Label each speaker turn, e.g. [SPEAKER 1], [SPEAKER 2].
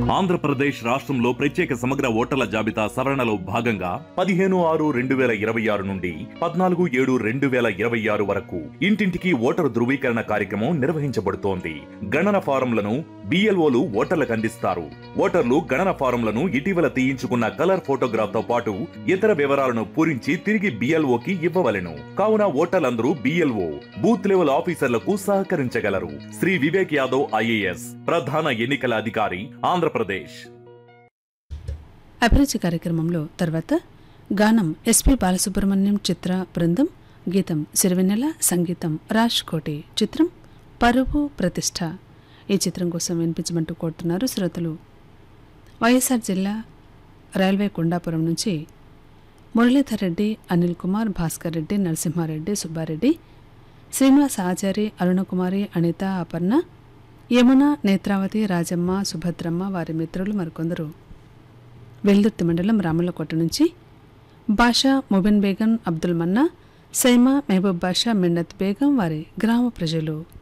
[SPEAKER 1] ఆంధ్రప్రదేశ్ రాష్ట్రంలో ప్రత్యేక సమగ్ర ఓటర్ల జాబితా సవరణలో భాగంగా పదిహేను ఆరు రెండు వేల ఇరవై ఆరు నుండి పద్నాలుగు ఏడు రెండు వేల ఇరవై ఆరు వరకు ఇంటింటికి ఓటరు ధృవీకరణ కార్యక్రమం నిర్వహించబడుతోంది గణన ఫారంలను బిఎల్ఓలు ఓటర్లకు అందిస్తారు ఓటర్లు గణన ఫారంలను ఇటీవల తీయించుకున్న కలర్ ఫోటోగ్రాఫ్ తో పాటు ఇతర వివరాలను పూరించి తిరిగి బిఎల్ఓకి ఇవ్వవలెను కావున ఓటర్లందరూ బిఎల్ఓ బూత్ లెవెల్ ఆఫీసర్లకు సహకరించగలరు శ్రీ వివేక్ యాదవ్ ఐఏఎస్ ప్రధాన ఎన్నికల అధికారి ఆంధ్రప్రదేశ్
[SPEAKER 2] అభిరుచి కార్యక్రమంలో తర్వాత గానం ఎస్పి బాలసుబ్రహ్మణ్యం చిత్ర బృందం గీతం సిరివెన్నెల సంగీతం రాజ్ కోటి చిత్రం పరువు ప్రతిష్ట ఈ చిత్రం కోసం వినిపించమంటూ కోరుతున్నారు శ్రోతలు వైఎస్ఆర్ జిల్లా రైల్వే కొండాపురం నుంచి మురళీధర్ రెడ్డి అనిల్ కుమార్ భాస్కర్ రెడ్డి నరసింహారెడ్డి సుబ్బారెడ్డి శ్రీనివాస్ ఆచారి అరుణకుమారి అనిత అపర్ణ యమున నేత్రావతి రాజమ్మ సుభద్రమ్మ వారి మిత్రులు మరికొందరు వెల్దుర్తి మండలం రామలకోట నుంచి బాషా ముబిన్ బేగం అబ్దుల్ మన్నా సైమా మెహబూబ్ బాషా మిన్నత్ బేగం వారి గ్రామ ప్రజలు